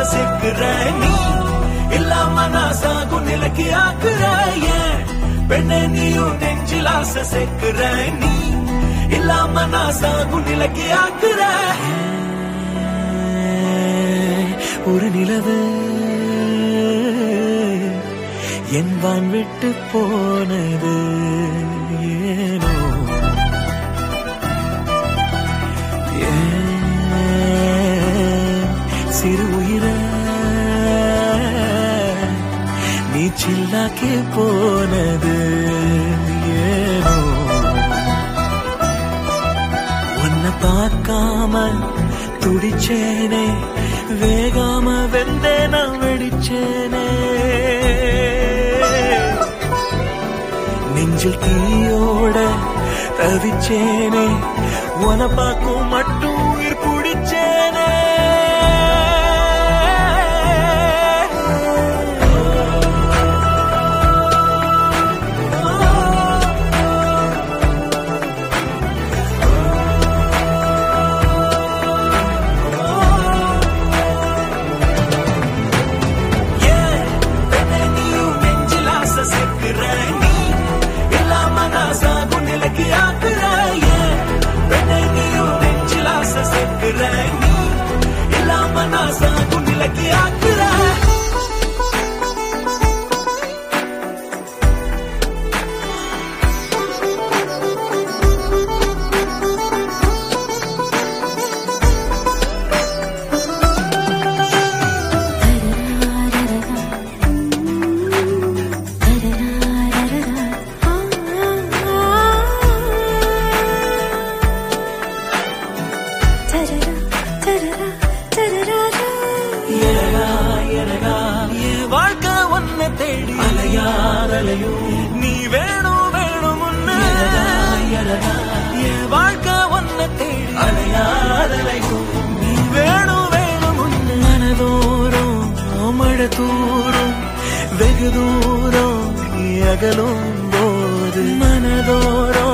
சேர்க்கிற நீ இல்லாம நான் சாகும் நிலைக்கு ஆக்குற ஏன் பெண்ணே நீயும் நெஞ்சில் ஆசை சேர்க்கிற நீ இல்லாம நான் சாகும் நிலைக்கு ஆக்குற ஒரு நிலவு என் வான் விட்டு போனது ஏனோ ஏன் சிறு உயிர நீ சில்லாக்கி போனது ஏனோ உன்னை பார்க்காம துடிச்சேனே வேகாம வெந்தே நான் வெடிச்சேனே நெஞ்சில் தீயோட தவிச்சேனே உன பார்க்கும் மட்டும் உயிர் பிடிச்சேனே ஏன் பெண்ணே நீயும் நெஞ்சில் ஆசை சேர்க்கிற நீ இல்லாம நான் சாகும் நிலைக்கு ஆக்குற ஏன் பெண்ணே நீயும் நெஞ்சில் ஆசை சேர்க்கிற நீ இல்லாம நான் சாகும் நிலைக்கு ஆக்குற எனகா எனகா என் வாழ்க்கை ஒன்ன தேடி அலையாரலையும் நீ வேணும் வேணும் முன்னு என் வாழ்க்கை ஒன்ன தேடி அலையாரலையும் நீ வேணும் வேணும் முன்னு மனதோறும் மழை தூரும் வெகு தூரம் நீ அகலும் போது மனதோறும்